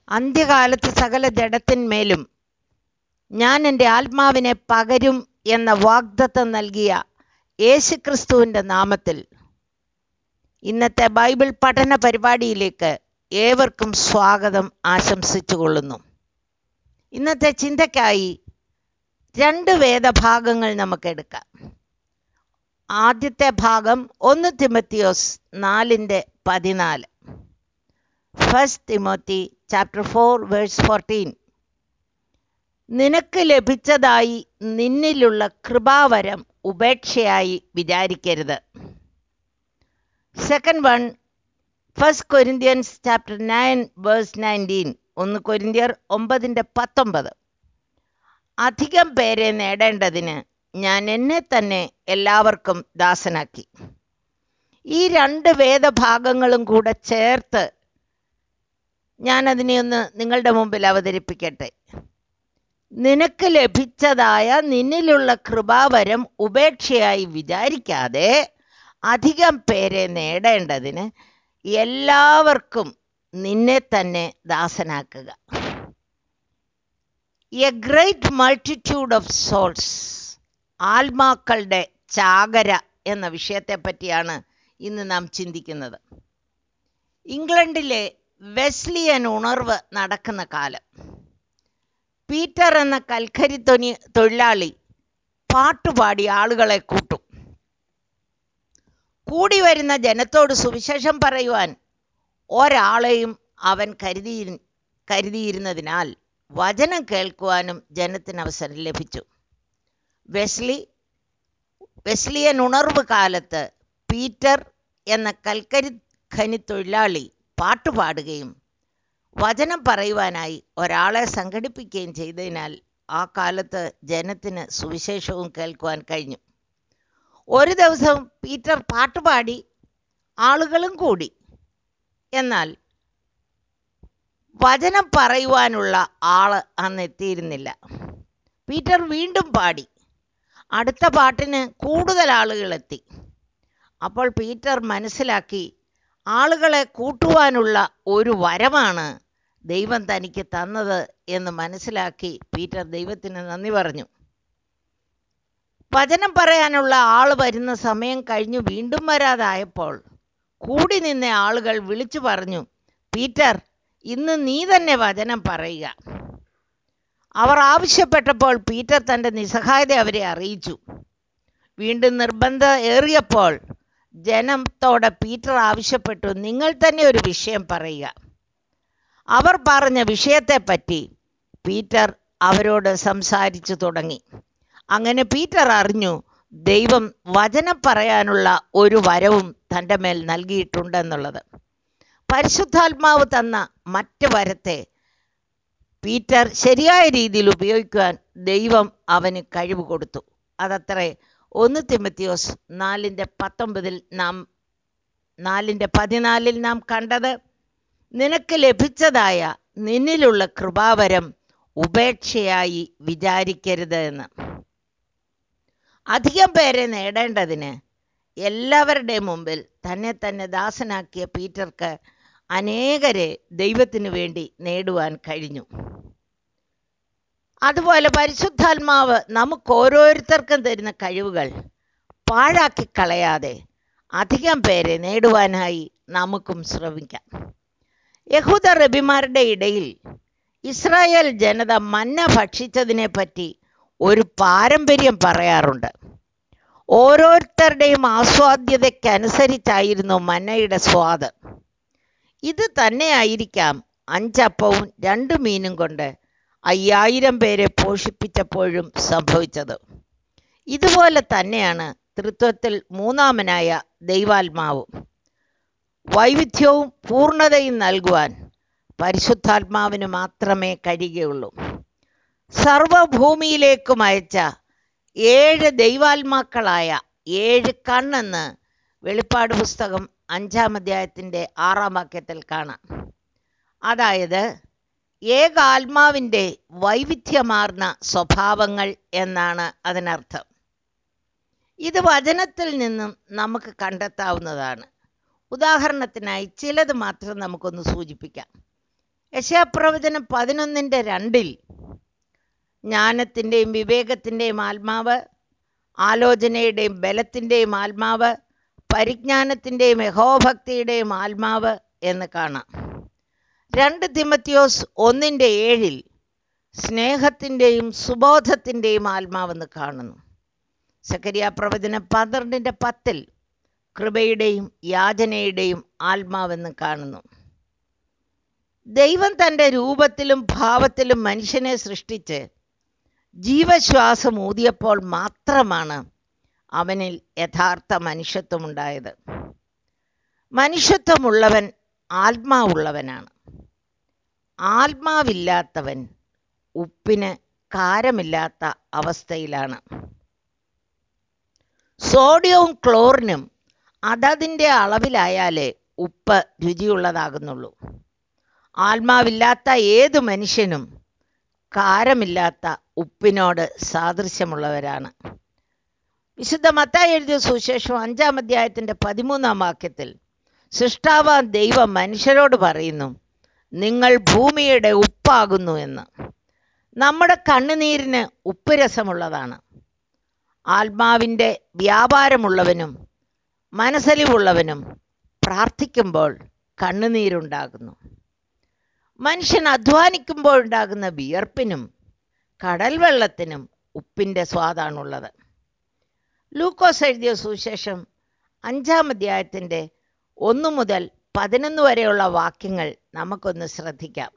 അന്ത്യകാലത്ത് സകല ജഡത്തിന്മേലും ഞാൻ എൻ്റെ ആത്മാവിനെ പകരും എന്ന വാഗ്ദത്തം നൽകിയ യേശുക്രിസ്തുവിൻ്റെ നാമത്തിൽ ഇന്നത്തെ ബൈബിൾ പഠന പരിപാടിയിലേക്ക് ഏവർക്കും സ്വാഗതം ആശംസിച്ചു കൊള്ളുന്നു ഇന്നത്തെ ചിന്തയ്ക്കായി രണ്ട് വേദഭാഗങ്ങൾ നമുക്കെടുക്കാം ആദ്യത്തെ ഭാഗം ഒന്ന് തിമത്തിയോസ് നാലിൻ്റെ പതിനാല് first Timothy chapter four verse fourteen നിനക്ക് ലഭിച്ചതായി നിന്നിലുള്ള കൃപാവരം ഉപേക്ഷയായി വിചാരിക്കരുത് second one first Corinthians chapter nine verse nineteen ഒന്ന് കൊരിന്ത്യർ ഒമ്പതിൻ്റെ പത്തൊമ്പത് അധികം പേരെ നേടേണ്ടതിന് ഞാൻ എന്നെ തന്നെ എല്ലാവർക്കും ദാസനാക്കി ഈ രണ്ട് വേദഭാഗങ്ങളും കൂടെ ചേർത്ത് ഞാൻ അതിനെ ഒന്ന് നിങ്ങളുടെ മുമ്പിൽ അവതരിപ്പിക്കട്ടെ നിനക്ക് ലഭിച്ചതായ നിന്നിലുള്ള കൃപാവരം ഉപേക്ഷയായി വിചാരിക്കാതെ അധികം പേരെ നേടേണ്ടതിന് എല്ലാവർക്കും നിന്നെ തന്നെ ദാസനാക്കുക a great multitude of souls ആത്മാക്കളുടെ ചാകര എന്ന വിഷയത്തെ പറ്റിയാണ് ഇന്ന് നാം ചിന്തിക്കുന്നത് ഇംഗ്ലണ്ടിലെ വെസ്ലിയൻ ഉണർവ് നടക്കുന്ന കാലം പീറ്റർ എന്ന കൽക്കരി തൊനി തൊഴിലാളി പാട്ടുപാടി ആളുകളെ കൂട്ടും കൂടി വരുന്ന ജനത്തോട് സുവിശേഷം പറയുവാൻ ഒരാളെയും അവൻ കരുതി കരുതിയിരുന്നതിനാൽ വചനം കേൾക്കുവാനും ജനത്തിന് അവസരം ലഭിച്ചു വെസ്ലി വെസ്ലിയൻ ഉണർവ് കാലത്ത് പീറ്റർ എന്ന കൽക്കരി ഖനി തൊഴിലാളി പാട്ടുപാടുകയും വചനം പറയുവാനായി ഒരാളെ സംഘടിപ്പിക്കുകയും ചെയ്തതിനാൽ ആ കാലത്ത് ജനത്തിന് സുവിശേഷവും കേൾക്കുവാൻ കഴിഞ്ഞു ഒരു ദിവസം പീറ്റർ പാട്ടുപാടി ആളുകളും കൂടി എന്നാൽ വചനം പറയുവാനുള്ള ആള് അന്ന് എത്തിയിരുന്നില്ല പീറ്റർ വീണ്ടും പാടി അടുത്ത പാട്ടിന് കൂടുതൽ ആളുകൾ എത്തി അപ്പോൾ പീറ്റർ മനസ്സിലാക്കി ആളുകളെ കൂട്ടുവാനുള്ള ഒരു വരമാണ് ദൈവം തനിക്ക് തന്നത് എന്ന് മനസ്സിലാക്കി പീറ്റർ ദൈവത്തിന് നന്ദി പറഞ്ഞു വചനം പറയാനുള്ള ആൾ വരുന്ന സമയം കഴിഞ്ഞു വീണ്ടും വരാതായപ്പോൾ കൂടി നിന്ന ആളുകൾ വിളിച്ചു പറഞ്ഞു പീറ്റർ ഇന്ന് നീ തന്നെ വചനം പറയുക അവർ ആവശ്യപ്പെട്ടപ്പോൾ പീറ്റർ തൻ്റെ നിസ്സഹായത അവരെ അറിയിച്ചു വീണ്ടും നിർബന്ധം ഏറിയപ്പോൾ ജനത്തോടെ പീറ്റർ ആവശ്യപ്പെട്ടു നിങ്ങൾ തന്നെ ഒരു വിഷയം പറയുക അവർ പറഞ്ഞ വിഷയത്തെപ്പറ്റി പീറ്റർ അവരോട് സംസാരിച്ചു തുടങ്ങി അങ്ങനെ പീറ്റർ അറിഞ്ഞു ദൈവം വചനം പറയാനുള്ള ഒരു വരവും തൻ്റെ മേൽ നൽകിയിട്ടുണ്ടെന്നുള്ളത് പരിശുദ്ധാത്മാവ് തന്ന മറ്റ് വരത്തെ പീറ്റർ ശരിയായ രീതിയിൽ ഉപയോഗിക്കുവാൻ ദൈവം അവന് കഴിവ് കൊടുത്തു അതത്രേ ഒന്ന് തിമത്തിയോസ് നാലിൻ്റെ പത്തൊമ്പതിൽ നാം നാലിൻ്റെ പതിനാലിൽ നാം കണ്ടത് നിനക്ക് ലഭിച്ചതായ നിന്നിലുള്ള കൃപാവരം ഉപേക്ഷയായി വിചാരിക്കരുത് എന്ന് അധികം പേരെ നേടേണ്ടതിന് എല്ലാവരുടെയും മുമ്പിൽ തന്നെ തന്നെ ദാസനാക്കിയ പീറ്റർക്ക് അനേകരെ ദൈവത്തിനു വേണ്ടി നേടുവാൻ കഴിഞ്ഞു അതുപോലെ പരിശുദ്ധാത്മാവ് നമുക്ക് ഓരോരുത്തർക്കും തരുന്ന കഴിവുകൾ പാഴാക്കി കളയാതെ അധികം പേരെ നേടുവാനായി നമുക്കും ശ്രമിക്കാം യഹൂദ റബിമാരുടെ ഇടയിൽ ഇസ്രായേൽ ജനത മന്ന ഭക്ഷിച്ചതിനെ പറ്റി ഒരു പാരമ്പര്യം പറയാറുണ്ട് ഓരോരുത്തരുടെയും ആസ്വാദ്യതയ്ക്കനുസരിച്ചായിരുന്നു മന്നയുടെ സ്വാദ് ഇത് തന്നെയായിരിക്കാം അഞ്ചപ്പവും രണ്ട് മീനും കൊണ്ട് അയ്യായിരം പേരെ പോഷിപ്പിച്ചപ്പോഴും സംഭവിച്ചത് ഇതുപോലെ തന്നെയാണ് തൃത്വത്തിൽ മൂന്നാമനായ ദൈവാത്മാവും വൈവിധ്യവും പൂർണ്ണതയും നൽകുവാൻ പരിശുദ്ധാത്മാവിന് മാത്രമേ കഴിയുകയുള്ളൂ സർവഭൂമിയിലേക്കും അയച്ച ഏഴ് ദൈവാത്മാക്കളായ ഏഴ് കണ്ണെന്ന് വെളിപ്പാട് പുസ്തകം അഞ്ചാം അധ്യായത്തിൻ്റെ ആറാം വാക്യത്തിൽ കാണാം അതായത് ഏകാത്മാവിൻ്റെ വൈവിധ്യമാർന്ന സ്വഭാവങ്ങൾ എന്നാണ് അതിനർത്ഥം ഇത് വചനത്തിൽ നിന്നും നമുക്ക് കണ്ടെത്താവുന്നതാണ് ഉദാഹരണത്തിനായി ചിലത് മാത്രം നമുക്കൊന്ന് സൂചിപ്പിക്കാം യശാപ്രവചനം പതിനൊന്നിൻ്റെ രണ്ടിൽ ജ്ഞാനത്തിൻ്റെയും വിവേകത്തിൻ്റെയും ആത്മാവ് ആലോചനയുടെയും ബലത്തിൻ്റെയും ആത്മാവ് പരിജ്ഞാനത്തിൻ്റെയും യഹോഭക്തിയുടെയും ആത്മാവ് എന്ന് കാണാം രണ്ട് തിമത്തിയോസ് ഒന്നിൻ്റെ ഏഴിൽ സ്നേഹത്തിൻ്റെയും സുബോധത്തിൻ്റെയും ആത്മാവെന്ന് കാണുന്നു സക്കരിയ പ്രവചനം പന്ത്രണ്ടിൻ്റെ പത്തിൽ കൃപയുടെയും യാചനയുടെയും ആത്മാവെന്ന് കാണുന്നു ദൈവം തൻ്റെ രൂപത്തിലും ഭാവത്തിലും മനുഷ്യനെ സൃഷ്ടിച്ച് ജീവശ്വാസം ഊതിയപ്പോൾ മാത്രമാണ് അവനിൽ യഥാർത്ഥ മനുഷ്യത്വമുണ്ടായത് മനുഷ്യത്വമുള്ളവൻ ആത്മാവുള്ളവനാണ് ആത്മാവില്ലാത്തവൻ ഉപ്പിന് കാരമില്ലാത്ത അവസ്ഥയിലാണ് സോഡിയവും ക്ലോറിനും അതതിൻ്റെ അളവിലായാലേ ഉപ്പ് രുചിയുള്ളതാകുന്നുള്ളൂ ആത്മാവില്ലാത്ത ഏതു മനുഷ്യനും കാരമില്ലാത്ത ഉപ്പിനോട് സാദൃശ്യമുള്ളവരാണ് വിശുദ്ധ മത്തായി എഴുതിയ സുശേഷം അഞ്ചാം അധ്യായത്തിൻ്റെ പതിമൂന്നാം വാക്യത്തിൽ സൃഷ്ടാവാൻ ദൈവം മനുഷ്യരോട് പറയുന്നു നിങ്ങൾ ഭൂമിയുടെ ഉപ്പാകുന്നു എന്ന് നമ്മുടെ കണ്ണുനീരിന് ഉപ്പ് രസമുള്ളതാണ് ആത്മാവിൻ്റെ വ്യാപാരമുള്ളവനും മനസ്സലിവുള്ളവനും പ്രാർത്ഥിക്കുമ്പോൾ കണ്ണുനീരുണ്ടാകുന്നു മനുഷ്യൻ അധ്വാനിക്കുമ്പോഴുണ്ടാകുന്ന വിയർപ്പിനും കടൽ വെള്ളത്തിനും ഉപ്പിൻ്റെ സ്വാദാണുള്ളത് ലൂക്കോസ് എഴുതിയ സുശേഷം അഞ്ചാം അധ്യായത്തിൻ്റെ ഒന്ന് മുതൽ പതിനൊന്ന് വരെയുള്ള വാക്യങ്ങൾ നമുക്കൊന്ന് ശ്രദ്ധിക്കാം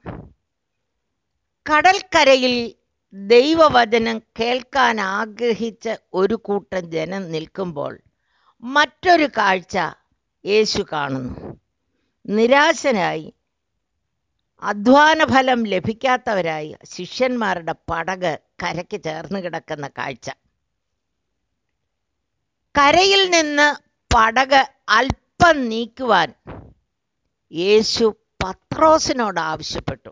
കടൽക്കരയിൽ ദൈവവചനം കേൾക്കാൻ ആഗ്രഹിച്ച ഒരു കൂട്ടം ജനം നിൽക്കുമ്പോൾ മറ്റൊരു കാഴ്ച യേശു കാണുന്നു നിരാശനായി അധ്വാനഫലം ലഭിക്കാത്തവരായി ശിഷ്യന്മാരുടെ പടക് കരയ്ക്ക് ചേർന്ന് കിടക്കുന്ന കാഴ്ച കരയിൽ നിന്ന് പടക് അല്പം നീക്കുവാൻ യേശു പത്രോസിനോട് ആവശ്യപ്പെട്ടു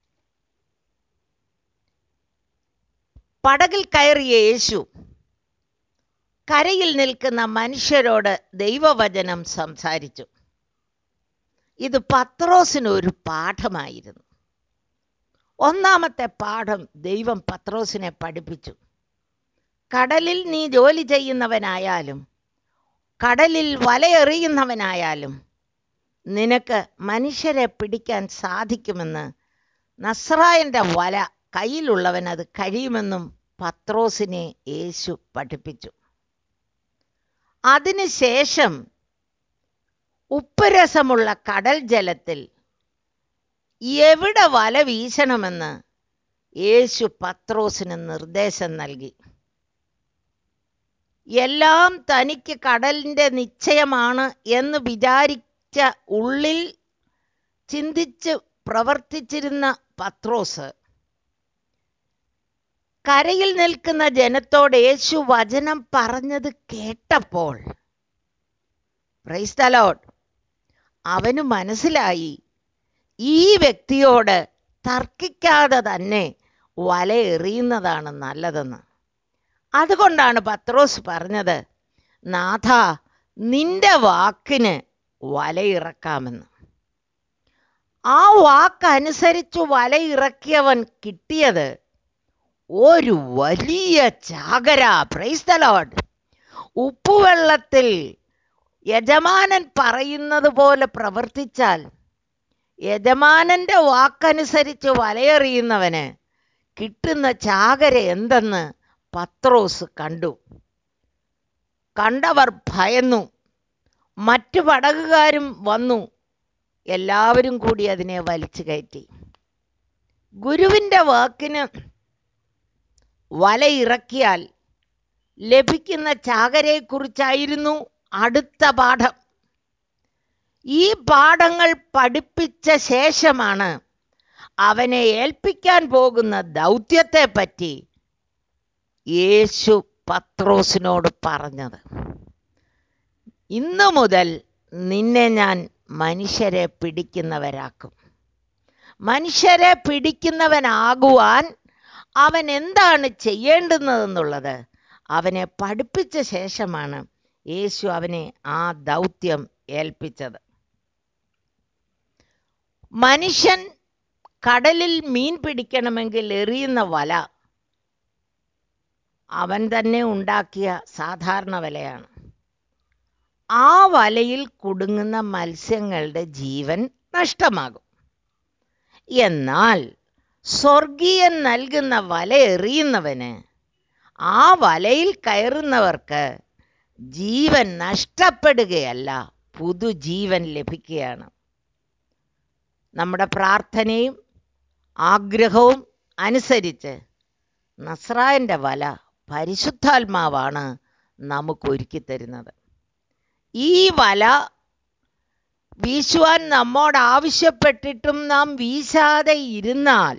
പടകിൽ കയറിയ യേശു കരയിൽ നിൽക്കുന്ന മനുഷ്യരോട് ദൈവവചനം സംസാരിച്ചു ഇത് പത്രോസിന് ഒരു പാഠമായിരുന്നു ഒന്നാമത്തെ പാഠം ദൈവം പത്രോസിനെ പഠിപ്പിച്ചു കടലിൽ നീ ജോലി ചെയ്യുന്നവനായാലും കടലിൽ വലയെറിയുന്നവനായാലും നിനക്ക് മനുഷ്യരെ പിടിക്കാൻ സാധിക്കുമെന്ന് നസ്രായൻ്റെ വല കയ്യിലുള്ളവൻ അത് കഴിയുമെന്നും പത്രോസിനെ യേശു പഠിപ്പിച്ചു അതിനുശേഷം ഉപ്പുരസമുള്ള കടൽ ജലത്തിൽ എവിടെ വല വീശണമെന്ന് യേശു പത്രോസിന് നിർദ്ദേശം നൽകി എല്ലാം തനിക്ക് കടലിൻ്റെ നിശ്ചയമാണ് എന്ന് വിചാരിച്ച ഉള്ളിൽ ചിന്തിച്ച് പ്രവർത്തിച്ചിരുന്ന പത്രോസ് കരയിൽ നിൽക്കുന്ന ജനത്തോട് യേശു വചനം പറഞ്ഞത് കേട്ടപ്പോൾ പ്രൈസ്തലോട്ട് അവന് മനസ്സിലായി ഈ വ്യക്തിയോട് തർക്കിക്കാതെ തന്നെ വല എറിയുന്നതാണ് നല്ലതെന്ന് അതുകൊണ്ടാണ് പത്രോസ് പറഞ്ഞത് നാഥ നിന്റെ വാക്കിന് വലയിറക്കാമെന്ന് ആ വാക്കനുസരിച്ച് വലയിറക്കിയവൻ കിട്ടിയത് ഒരു വലിയ ചാകര പ്രൈസ്തലോഡ് ഉപ്പുവെള്ളത്തിൽ യജമാനൻ പറയുന്നത് പോലെ പ്രവർത്തിച്ചാൽ യജമാനന്റെ വാക്കനുസരിച്ച് വലയെറിയുന്നവന് കിട്ടുന്ന ചാകര എന്തെന്ന് പത്രോസ് കണ്ടു കണ്ടവർ ഭയന്നു മറ്റു പടകുകാരും വന്നു എല്ലാവരും കൂടി അതിനെ വലിച്ചു കയറ്റി ഗുരുവിൻ്റെ വാക്കിന് വലയിറക്കിയാൽ ലഭിക്കുന്ന ചാകരയെക്കുറിച്ചായിരുന്നു അടുത്ത പാഠം ഈ പാഠങ്ങൾ പഠിപ്പിച്ച ശേഷമാണ് അവനെ ഏൽപ്പിക്കാൻ പോകുന്ന ദൗത്യത്തെപ്പറ്റി യേശു പത്രോസിനോട് പറഞ്ഞത് ഇന്നു മുതൽ നിന്നെ ഞാൻ മനുഷ്യരെ പിടിക്കുന്നവരാക്കും മനുഷ്യരെ പിടിക്കുന്നവനാകുവാൻ അവൻ എന്താണ് ചെയ്യേണ്ടുന്നതെന്നുള്ളത് അവനെ പഠിപ്പിച്ച ശേഷമാണ് യേശു അവനെ ആ ദൗത്യം ഏൽപ്പിച്ചത് മനുഷ്യൻ കടലിൽ മീൻ പിടിക്കണമെങ്കിൽ എറിയുന്ന വല അവൻ തന്നെ ഉണ്ടാക്കിയ സാധാരണ വലയാണ് ആ വലയിൽ കുടുങ്ങുന്ന മത്സ്യങ്ങളുടെ ജീവൻ നഷ്ടമാകും എന്നാൽ സ്വർഗീയൻ നൽകുന്ന വല എറിയുന്നവന് ആ വലയിൽ കയറുന്നവർക്ക് ജീവൻ നഷ്ടപ്പെടുകയല്ല പുതുജീവൻ ലഭിക്കുകയാണ് നമ്മുടെ പ്രാർത്ഥനയും ആഗ്രഹവും അനുസരിച്ച് നസ്രായൻ്റെ വല പരിശുദ്ധാത്മാവാണ് നമുക്ക് ഒരുക്കി തരുന്നത് ഈ വല വീശുവാൻ നമ്മോട് ആവശ്യപ്പെട്ടിട്ടും നാം വീശാതെ ഇരുന്നാൽ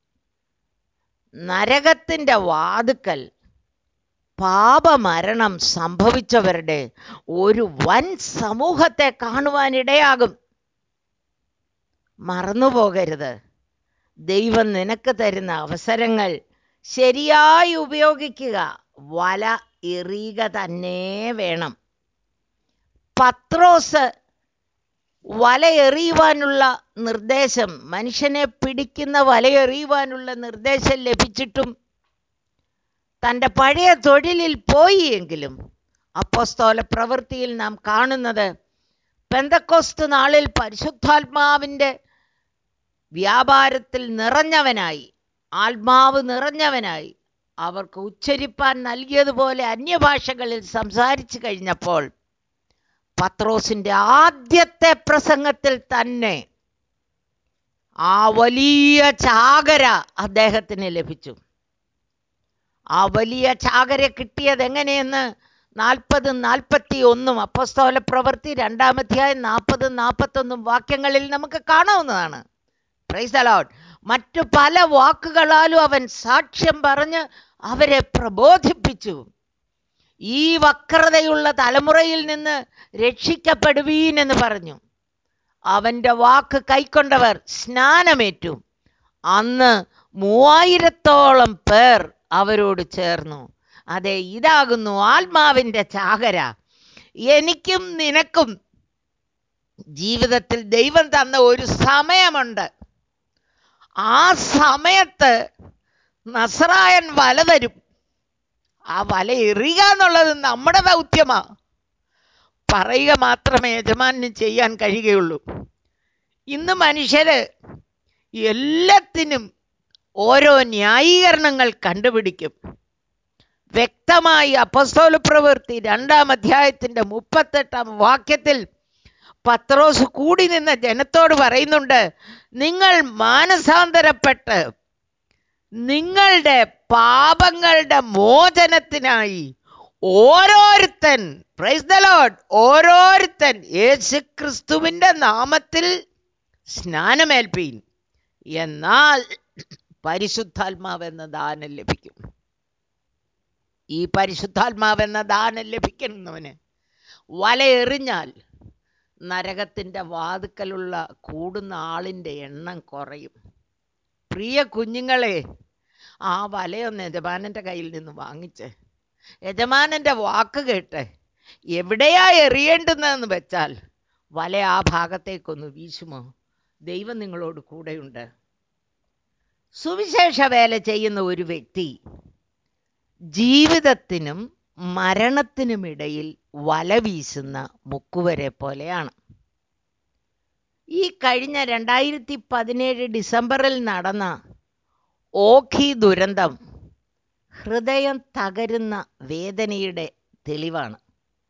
നരകത്തിൻ്റെ വാതുക്കൽ പാപമരണം സംഭവിച്ചവരുടെ ഒരു വൻ സമൂഹത്തെ കാണുവാനിടയാകും മറന്നുപോകരുത് ദൈവം നിനക്ക് തരുന്ന അവസരങ്ങൾ ശരിയായി ഉപയോഗിക്കുക വല എറിയുക തന്നെ വേണം പത്രോസ് വല എറിയുവാനുള്ള നിർദ്ദേശം മനുഷ്യനെ പിടിക്കുന്ന വല എറിയുവാനുള്ള നിർദ്ദേശം ലഭിച്ചിട്ടും തൻ്റെ പഴയ തൊഴിലിൽ പോയി എങ്കിലും അപ്പോസ്തോല പ്രവൃത്തിയിൽ നാം കാണുന്നത് പെന്തക്കോസ്ത് നാളിൽ പരിശുദ്ധാത്മാവിൻ്റെ വ്യാപാരത്തിൽ നിറഞ്ഞവനായി ആത്മാവ് നിറഞ്ഞവനായി അവർക്ക് ഉച്ചരിപ്പാൻ നൽകിയതുപോലെ അന്യഭാഷകളിൽ സംസാരിച്ചു കഴിഞ്ഞപ്പോൾ പത്രോസിന്റെ ആദ്യത്തെ പ്രസംഗത്തിൽ തന്നെ ആ വലിയ ചാകര അദ്ദേഹത്തിന് ലഭിച്ചു ആ വലിയ ചാകര കിട്ടിയത് എങ്ങനെയെന്ന് നാൽപ്പതും നാൽപ്പത്തി ഒന്നും അപ്പസ്തോല പ്രവൃത്തി രണ്ടാമധ്യായം നാൽപ്പതും നാൽപ്പത്തൊന്നും വാക്യങ്ങളിൽ നമുക്ക് കാണാവുന്നതാണ് പ്രൈസ് അലോട്ട് മറ്റു പല വാക്കുകളാലും അവൻ സാക്ഷ്യം പറഞ്ഞ് അവരെ പ്രബോധിപ്പിച്ചു ഈ വക്രതയുള്ള തലമുറയിൽ നിന്ന് രക്ഷിക്കപ്പെടുവീൻ എന്ന് പറഞ്ഞു അവൻ്റെ വാക്ക് കൈക്കൊണ്ടവർ സ്നാനമേറ്റു അന്ന് മൂവായിരത്തോളം പേർ അവരോട് ചേർന്നു അതെ ഇതാകുന്നു ആത്മാവിൻ്റെ ചാകര എനിക്കും നിനക്കും ജീവിതത്തിൽ ദൈവം തന്ന ഒരു സമയമുണ്ട് ആ സമയത്ത് നസറായൻ വല തരും ആ വല എറിയുക എന്നുള്ളത് നമ്മുടെ ദൗത്യമാ പറയുക മാത്രമേ യജമാനും ചെയ്യാൻ കഴിയുകയുള്ളൂ ഇന്ന് മനുഷ്യര് എല്ലാത്തിനും ഓരോ ന്യായീകരണങ്ങൾ കണ്ടുപിടിക്കും വ്യക്തമായി അപ്പസ്തോല പ്രവൃത്തി രണ്ടാം അധ്യായത്തിന്റെ മുപ്പത്തെട്ടാം വാക്യത്തിൽ പത്രോസ് കൂടി നിന്ന ജനത്തോട് പറയുന്നുണ്ട് നിങ്ങൾ മാനസാന്തരപ്പെട്ട് നിങ്ങളുടെ പാപങ്ങളുടെ മോചനത്തിനായി ഓരോരുത്തൻ പ്രൈസ് ദ ലോഡ് ഓരോരുത്തൻ യേശു ക്രിസ്തുവിൻ്റെ നാമത്തിൽ സ്നാനമേൽപ്പീൻ എന്നാൽ പരിശുദ്ധാത്മാവ് എന്ന ദാനം ലഭിക്കും ഈ പരിശുദ്ധാത്മാവ് എന്ന ദാനം ലഭിക്കുന്നവന് വല എറിഞ്ഞാൽ നരകത്തിൻ്റെ വാതുക്കലുള്ള കൂടുന്ന ആളിൻ്റെ എണ്ണം കുറയും പ്രിയ കുഞ്ഞുങ്ങളെ ആ വലയൊന്ന് യജമാനൻ്റെ കയ്യിൽ നിന്ന് വാങ്ങിച്ച് യജമാനൻ്റെ വാക്ക് കേട്ട് എവിടെയാ എറിയേണ്ടുന്നതെന്ന് വെച്ചാൽ വല ആ ഭാഗത്തേക്കൊന്ന് വീശുമോ ദൈവം നിങ്ങളോട് കൂടെയുണ്ട് സുവിശേഷ വേല ചെയ്യുന്ന ഒരു വ്യക്തി ജീവിതത്തിനും മരണത്തിനുമിടയിൽ വല വീശുന്ന മുക്കുവരെ പോലെയാണ് ഈ കഴിഞ്ഞ രണ്ടായിരത്തി പതിനേഴ് ഡിസംബറിൽ നടന്ന ഓഖി ദുരന്തം ഹൃദയം തകരുന്ന വേദനയുടെ തെളിവാണ്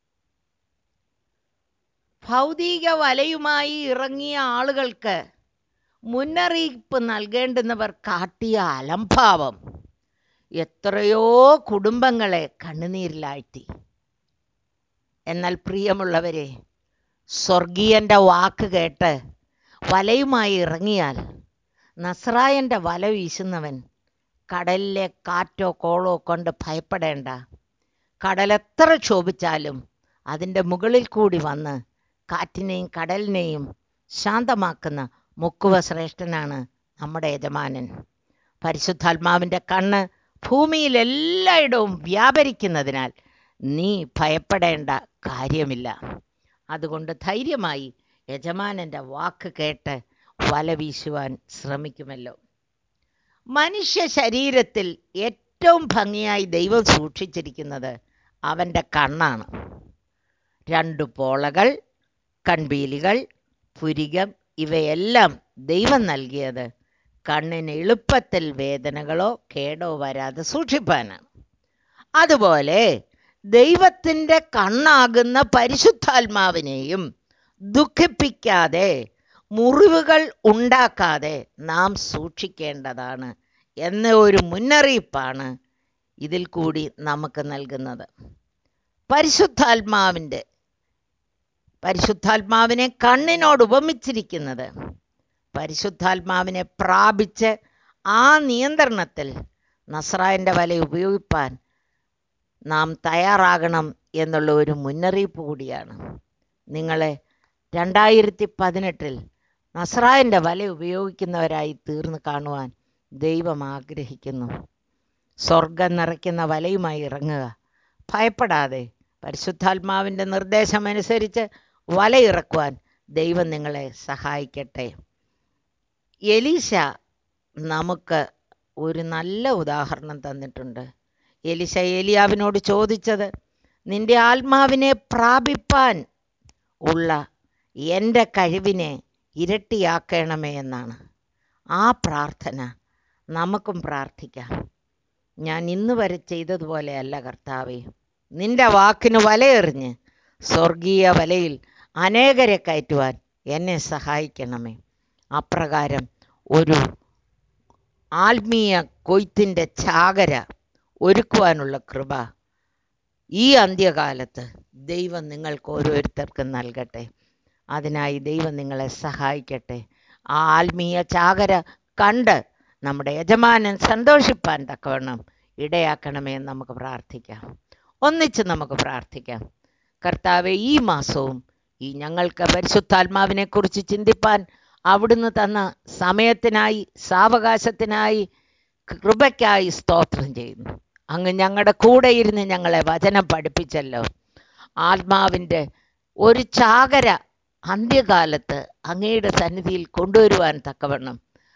ഭൗതിക വലയുമായി ഇറങ്ങിയ ആളുകൾക്ക് മുന്നറിയിപ്പ് നൽകേണ്ടുന്നവർ കാട്ടിയ അലംഭാവം എത്രയോ കുടുംബങ്ങളെ കണ്ണുനീരിലാഴ്ത്തി എന്നാൽ പ്രിയമുള്ളവരെ സ്വർഗീയന്റെ വാക്ക് കേട്ട് വലയുമായി ഇറങ്ങിയാൽ നസ്രായന്റെ വല വീശുന്നവൻ കടലിലെ കാറ്റോ കോളോ കൊണ്ട് ഭയപ്പെടേണ്ട കടലെത്ര ക്ഷോഭിച്ചാലും അതിൻ്റെ മുകളിൽ കൂടി വന്ന് കാറ്റിനെയും കടലിനെയും ശാന്തമാക്കുന്ന മുക്കുവ ശ്രേഷ്ഠനാണ് നമ്മുടെ യജമാനൻ പരിശുദ്ധാത്മാവിൻ്റെ കണ്ണ് ഭൂമിയിൽ എല്ലായിടവും വ്യാപരിക്കുന്നതിനാൽ നീ ഭയപ്പെടേണ്ട കാര്യമില്ല അതുകൊണ്ട് ധൈര്യമായി യജമാനൻ്റെ വാക്ക് കേട്ട് വല വീശുവാൻ ശ്രമിക്കുമല്ലോ മനുഷ്യ ശരീരത്തിൽ ഏറ്റവും ഭംഗിയായി ദൈവം സൂക്ഷിച്ചിരിക്കുന്നത് അവൻ്റെ കണ്ണാണ് രണ്ടു പോളകൾ കൺപീലികൾ പുരികം ഇവയെല്ലാം ദൈവം നൽകിയത് കണ്ണിന് എളുപ്പത്തിൽ വേദനകളോ കേടോ വരാതെ സൂക്ഷിപ്പാനാണ് അതുപോലെ ദൈവത്തിൻ്റെ കണ്ണാകുന്ന പരിശുദ്ധാത്മാവിനെയും ദുഃഖിപ്പിക്കാതെ മുറിവുകൾ ഉണ്ടാക്കാതെ നാം സൂക്ഷിക്കേണ്ടതാണ് എന്ന ഒരു മുന്നറിയിപ്പാണ് ഇതിൽ കൂടി നമുക്ക് നൽകുന്നത് പരിശുദ്ധാത്മാവിൻ്റെ പരിശുദ്ധാത്മാവിനെ കണ്ണിനോട് ഉപമിച്ചിരിക്കുന്നത് പരിശുദ്ധാത്മാവിനെ പ്രാപിച്ച് ആ നിയന്ത്രണത്തിൽ നസ്രായൻ്റെ വല ഉപയോഗിപ്പാൻ നാം തയ്യാറാകണം എന്നുള്ള ഒരു മുന്നറിയിപ്പ് കൂടിയാണ് നിങ്ങളെ രണ്ടായിരത്തി പതിനെട്ടിൽ നസ്രായൻ്റെ വല ഉപയോഗിക്കുന്നവരായി തീർന്നു കാണുവാൻ ദൈവം ആഗ്രഹിക്കുന്നു സ്വർഗം നിറയ്ക്കുന്ന വലയുമായി ഇറങ്ങുക ഭയപ്പെടാതെ പരിശുദ്ധാത്മാവിൻ്റെ നിർദ്ദേശമനുസരിച്ച് വലയിറക്കുവാൻ ദൈവം നിങ്ങളെ സഹായിക്കട്ടെ എലീശ നമുക്ക് ഒരു നല്ല ഉദാഹരണം തന്നിട്ടുണ്ട് എലിശ ഏലിയാവിനോട് ചോദിച്ചത് നിന്റെ ആത്മാവിനെ പ്രാപിപ്പാൻ ഉള്ള എൻ്റെ കഴിവിനെ ഇരട്ടിയാക്കണമേ എന്നാണ് ആ പ്രാർത്ഥന നമുക്കും പ്രാർത്ഥിക്കാം ഞാൻ ഇന്ന് വരെ ചെയ്തതുപോലെയല്ല കർത്താവേ നിന്റെ വാക്കിന് വലയെറിഞ്ഞ് സ്വർഗീയ വലയിൽ അനേകരെ കയറ്റുവാൻ എന്നെ സഹായിക്കണമേ അപ്രകാരം ഒരു ആത്മീയ കൊയ്ത്തിൻ്റെ ചാകര ഒരുക്കുവാനുള്ള കൃപ ഈ അന്ത്യകാലത്ത് ദൈവം നിങ്ങൾക്ക് ഓരോരുത്തർക്കും നൽകട്ടെ അതിനായി ദൈവം നിങ്ങളെ സഹായിക്കട്ടെ ആ ആത്മീയ ചാകര കണ്ട് നമ്മുടെ യജമാനൻ സന്തോഷിപ്പാൻ തക്കവണ്ണം ഇടയാക്കണമേ എന്ന് നമുക്ക് പ്രാർത്ഥിക്കാം ഒന്നിച്ച് നമുക്ക് പ്രാർത്ഥിക്കാം കർത്താവെ ഈ മാസവും ഈ ഞങ്ങൾക്ക് പരിശുദ്ധാത്മാവിനെ കുറിച്ച് ചിന്തിപ്പാൻ അവിടുന്ന് തന്ന സമയത്തിനായി സാവകാശത്തിനായി കൃപയ്ക്കായി സ്തോത്രം ചെയ്യുന്നു അങ്ങ് ഞങ്ങളുടെ കൂടെ ഇരുന്ന് ഞങ്ങളെ വചനം പഠിപ്പിച്ചല്ലോ ആത്മാവിൻ്റെ ഒരു ചാകര അന്ത്യകാലത്ത് അങ്ങയുടെ സന്നിധിയിൽ കൊണ്ടുവരുവാൻ തക്കവണ്ണം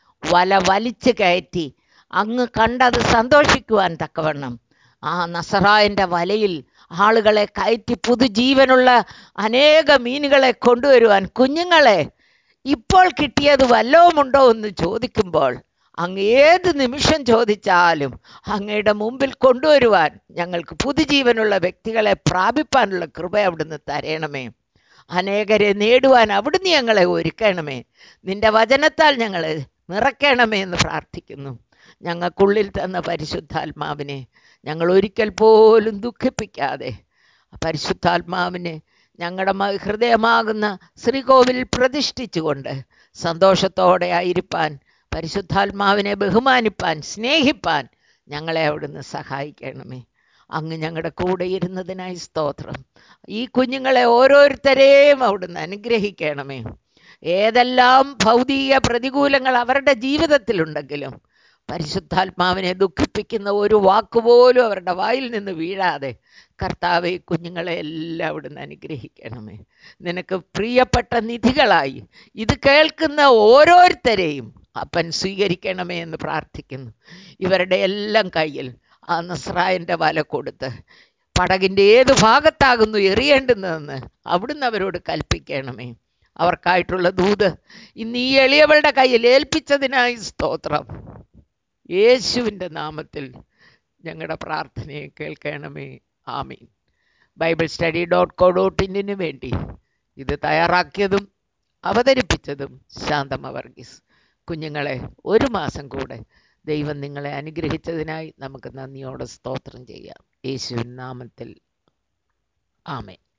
വല വലിച്ചു കയറ്റി അങ്ങ് കണ്ടത് സന്തോഷിക്കുവാൻ തക്കവണ്ണം ആ നസറായൻ്റെ വലയിൽ ആളുകളെ കയറ്റി പുതുജീവനുള്ള അനേക മീനുകളെ കൊണ്ടുവരുവാൻ കുഞ്ഞുങ്ങളെ ഇപ്പോൾ കിട്ടിയത് വല്ലവുമുണ്ടോ എന്ന് ചോദിക്കുമ്പോൾ അങ്ങ് ഏത് നിമിഷം ചോദിച്ചാലും അങ്ങയുടെ മുമ്പിൽ കൊണ്ടുവരുവാൻ ഞങ്ങൾക്ക് പുതുജീവനുള്ള വ്യക്തികളെ പ്രാപിപ്പാനുള്ള കൃപ അവിടുന്ന് തരണമേ അനേകരെ നേടുവാൻ അവിടുന്ന് ഞങ്ങളെ ഒരുക്കണമേ നിന്റെ വചനത്താൽ ഞങ്ങളെ നിറയ്ക്കണമേ എന്ന് പ്രാർത്ഥിക്കുന്നു ഞങ്ങൾക്കുള്ളിൽ തന്ന പരിശുദ്ധാത്മാവിനെ ഞങ്ങൾ ഒരിക്കൽ പോലും ദുഃഖിപ്പിക്കാതെ പരിശുദ്ധാത്മാവിനെ ഞങ്ങളുടെ മ- ഹൃദയമാകുന്ന ശ്രീകോവിലിൽ പ്രതിഷ്ഠിച്ചുകൊണ്ട് സന്തോഷത്തോടെ ആയിരിക്കാൻ പരിശുദ്ധാത്മാവിനെ ബഹുമാനിപ്പാൻ സ്നേഹിപ്പാൻ ഞങ്ങളെ അവിടുന്ന് സഹായിക്കണമേ അങ്ങ് ഞങ്ങളുടെ കൂടെ ഇരുന്നതിനായി സ്തോത്രം ഈ കുഞ്ഞുങ്ങളെ ഓരോരുത്തരെയും അവിടുന്ന് അനുഗ്രഹിക്കണമേ ഏതെല്ലാം ഭൗതിക പ്രതികൂലങ്ങൾ അവരുടെ ജീവിതത്തിലുണ്ടെങ്കിലും പരിശുദ്ധാത്മാവിനെ ദുഃഖിപ്പിക്കുന്ന ഒരു വാക്കുപോലും അവരുടെ വായിൽ നിന്ന് വീഴാതെ കർത്താവെ കുഞ്ഞുങ്ങളെ എല്ലാം അവിടുന്ന് അനുഗ്രഹിക്കണമേ നിനക്ക് പ്രിയപ്പെട്ട നിധികളായി ഇത് കേൾക്കുന്ന ഓരോരുത്തരെയും അപ്പൻ സ്വീകരിക്കണമേ എന്ന് പ്രാർത്ഥിക്കുന്നു ഇവരുടെ എല്ലാം കയ്യിൽ ആ നസ്രായൻ്റെ വല കൊടുത്ത് പടകിൻ്റെ ഏത് ഭാഗത്താകുന്നു എറിയേണ്ടുന്നതെന്ന് അവിടുന്ന് അവരോട് കൽപ്പിക്കണമേ അവർക്കായിട്ടുള്ള ദൂത് ഇന്ന് ഈ എളിയവളുടെ കയ്യിൽ ഏൽപ്പിച്ചതിനായി സ്തോത്രം യേശുവിൻ്റെ നാമത്തിൽ ഞങ്ങളുടെ പ്രാർത്ഥനയെ കേൾക്കണമേ ആമീൻ Bible study dot co dot ഇന്നിന് വേണ്ടി ഇത് തയ്യാറാക്കിയതും അവതരിപ്പിച്ചതും ശാന്തമ വർഗീസ് കുഞ്ഞുങ്ങളെ ഒരു മാസം കൂടെ ദൈവം നിങ്ങളെ അനുഗ്രഹിച്ചതിനായി നമുക്ക് നന്ദിയോടെ സ്തോത്രം ചെയ്യാം യേശുവിൻ നാമത്തിൽ ആമേൻ